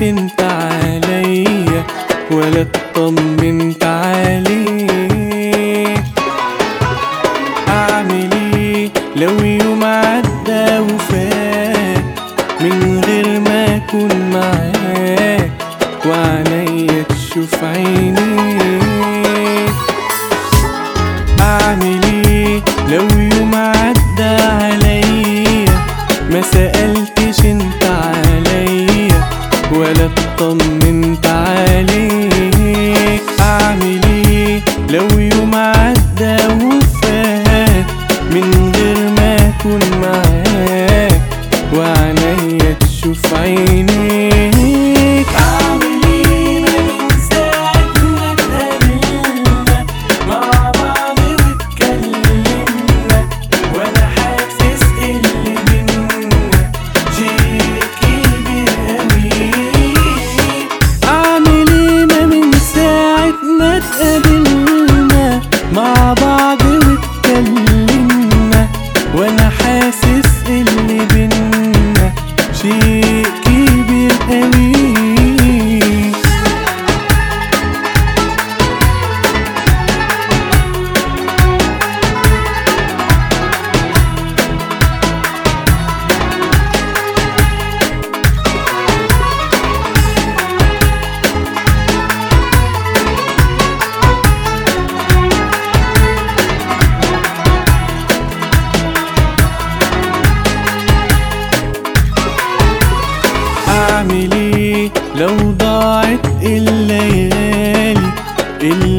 انت عليا ولا اطمنت عليك اعمل ايه لو يوم عدى وفات من غير ما اكون معاك وعينيا تشوف عينيك اعمل ايه لو يوم عدى عليا ما سألتش انت عليا ولا اطمنت عليك اعمل ايه لو يوم عدى وفات من غير ما اكون معاك وعينيا تشوف عينيك اعمل ايه ما من ساعة ما اتقابلنا مع بعض واتكلمنا وانا حاسس اللي بينا شيء كبير اوي اعمل ايه ما من ساعة ما اتقابلنا مع بعض واتكلمنا وانا حاسس اللي بينا شيء كبير اوي اعمل ايه لو ضاعت الليالي اللي